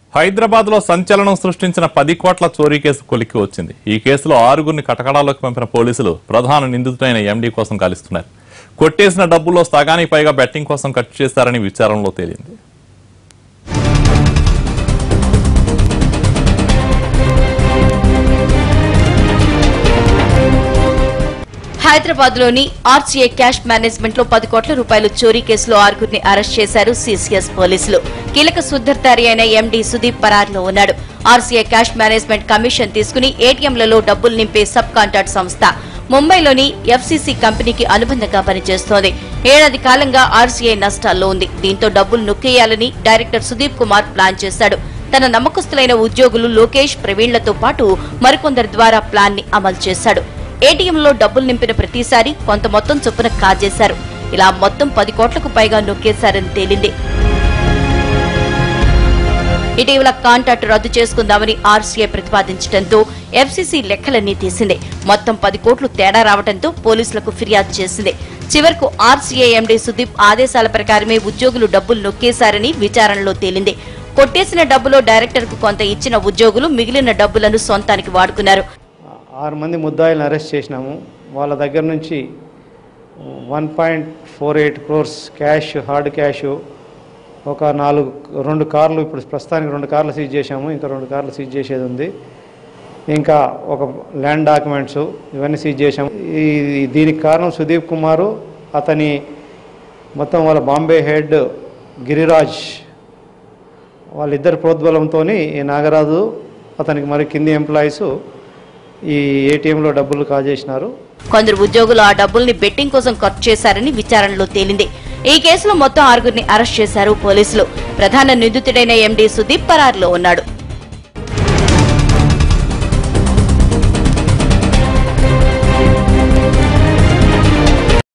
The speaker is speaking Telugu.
హైదరాబాద్ లో సంచలనం సృష్టించిన పది కోట్ల చోరీ కేసు కొలిక్కి వచ్చింది ఈ కేసులో ఆరుగురిని కటకడాలోకి పంపిన పోలీసులు ప్రధాన నిందితుడైన ఎండీ కోసం గాలిస్తున్నారు కొట్టేసిన డబ్బుల్లో సగానికి పైగా బెట్టింగ్ కోసం ఖర్చు చేశారని విచారణలో తేలింది హైదరాబాద్ లోని ఆర్సీఏ క్యాష్ మేనేజ్మెంట్ లో పది కోట్ల రూపాయలు చోరీ కేసులో ఆరుగురిని అరెస్ట్ చేశారు సీసీఎస్ పోలీసులు కీలక సుద్దర్తారి అయిన ఎండీ సుదీప్ పరార్లో ఉన్నాడు ఆర్సీఏ క్యాష్ మేనేజ్మెంట్ కమిషన్ తీసుకుని ఏటీఎంలలో డబ్బులు నింపే సబ్ కాంట్రాక్ట్ సంస్థ ముంబైలోని ఎఫ్సీసీ కంపెనీకి అనుబంధంగా పనిచేస్తోంది ఏడాది కాలంగా ఆర్సీఐ నష్టాల్లో ఉంది దీంతో డబ్బులు నొక్కేయాలని డైరెక్టర్ సుదీప్ కుమార్ ప్లాన్ చేశాడు తన నమ్మకస్తులైన ఉద్యోగులు లోకేష్ ప్రవీణ్లతో పాటు మరికొందరి ద్వారా ప్లాన్ ని అమలు చేశాడు ఏటీఎంలో డబ్బులు నింపిన ప్రతిసారి కొంత మొత్తం చొప్పున కాజేశారు ఇలా మొత్తం పది కోట్లకు పైగా నొక్కేశారని తేలింది ఇటీవల కాంట్రాక్ట్ రద్దు చేసుకుందామని ఆర్సీఐ ప్రతిపాదించడంతో ఎఫ్సీసీ లెక్కలన్నీ తీసింది మొత్తం పది కోట్లు తేడా రావడంతో పోలీసులకు ఫిర్యాదు చేసింది చివరకు ఆర్సీఐ ఎండీ సుదీప్ ఆదేశాల ప్రకారమే ఉద్యోగులు డబ్బులు నొక్కేశారని విచారణలో తేలింది కొట్టేసిన డబ్బులో డైరెక్టర్కు కొంత ఇచ్చిన ఉద్యోగులు మిగిలిన డబ్బులను సొంతానికి వాడుకున్నారు ఆరు మంది ముద్దాయిలను అరెస్ట్ చేసినాము వాళ్ళ దగ్గర నుంచి one point four eight crores cash hard cash ఒక నాలుగు రెండు కార్లు ఇప్పుడు ప్రస్తుతానికి రెండు కార్లు సీజ్ చేశాము ఇంకా రెండు కార్లు సీజ్ చేసేది ఉంది ఇంకా ఒక ల్యాండ్ డాక్యుమెంట్స్ ఇవన్నీ సీజ్ చేశాము ఈ దీనికి కారణం సుదీప్ కుమారు అతని మొత్తం వాళ్ళ బాంబే హెడ్ గిరిరాజ్ వాళ్ళిద్దరి ప్రోద్బలంతో ఈ నాగరాజు అతనికి మరి కింది ఎంప్లాయీస్ ఈ ఏటీఎంలో డబ్బులు కాజేసినారు కొందరు ఉద్యోగులు ఆ డబ్బుల్ని బెట్టింగ్ కోసం ఖర్చు చేశారని విచారణలో తేలింది ఈ కేసులో మొత్తం ఆరుగురిని అరెస్ట్ చేశారు పోలీసులు ప్రధాన నిందితుడైన ఎండీ సుదీప్ పరారులో ఉన్నాడు